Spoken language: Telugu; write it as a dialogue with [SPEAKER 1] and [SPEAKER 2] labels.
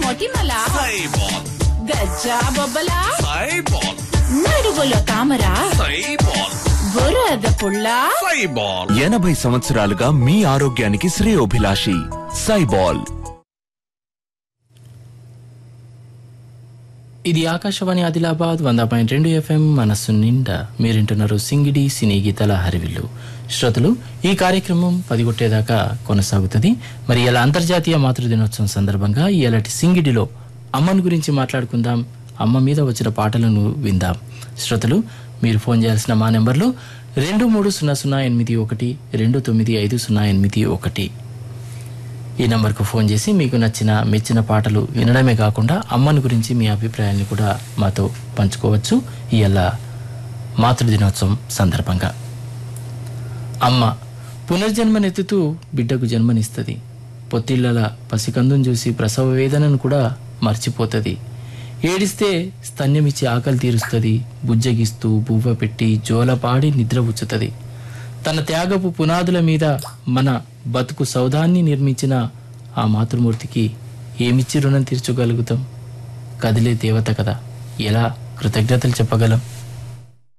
[SPEAKER 1] మొటిమల
[SPEAKER 2] సైబాల్
[SPEAKER 1] గజ్జా బొబ్బల
[SPEAKER 2] సైబాల్
[SPEAKER 1] నడువులో తామర
[SPEAKER 2] సైబాల్
[SPEAKER 1] బురద పుల్ల
[SPEAKER 2] సైబాల్
[SPEAKER 3] ఎనభై సంవత్సరాలుగా మీ ఆరోగ్యానికి శ్రేయోభిలాషి సైబాల్
[SPEAKER 4] ఇది ఆకాశవాణి ఆదిలాబాద్ వంద పాయింట్ రెండు ఎఫ్ఎం మనస్సు నిండా మీరింటున్నారు సింగిడి సినీ గీతాల హరివిల్లు శ్రోతలు ఈ కార్యక్రమం పదిగొట్టేదాకా కొనసాగుతుంది మరి ఇలా అంతర్జాతీయ మాతృదినోత్సవం సందర్భంగా ఇలాంటి సింగిడిలో అమ్మను గురించి మాట్లాడుకుందాం అమ్మ మీద వచ్చిన పాటలను విందాం శ్రోతలు మీరు ఫోన్ చేయాల్సిన మా నెంబర్లు రెండు మూడు సున్నా సున్నా ఎనిమిది ఒకటి రెండు తొమ్మిది ఐదు సున్నా ఎనిమిది ఒకటి ఈ నంబర్కు ఫోన్ చేసి మీకు నచ్చిన మెచ్చిన పాటలు వినడమే కాకుండా అమ్మని గురించి మీ అభిప్రాయాన్ని కూడా మాతో పంచుకోవచ్చు ఇవాళ మాతృదినోత్సవం సందర్భంగా అమ్మ పునర్జన్మనెత్తుతూ బిడ్డకు జన్మనిస్తుంది పొత్తిళ్లల పసికందును చూసి ప్రసవ వేదనను కూడా మర్చిపోతుంది ఏడిస్తే స్తన్యమిచ్చి ఆకలి తీరుస్తుంది బుజ్జగిస్తూ బువ్వ పెట్టి జోలపాడి నిద్ర ఉచ్చుతుంది తన త్యాగపు పునాదుల మీద మన బతుకు సౌధాన్ని నిర్మించిన ఆ మాతృమూర్తికి ఏమిచ్చి రుణం తీర్చగలుగుతాం కదిలే దేవత కదా ఎలా కృతజ్ఞతలు చెప్పగలం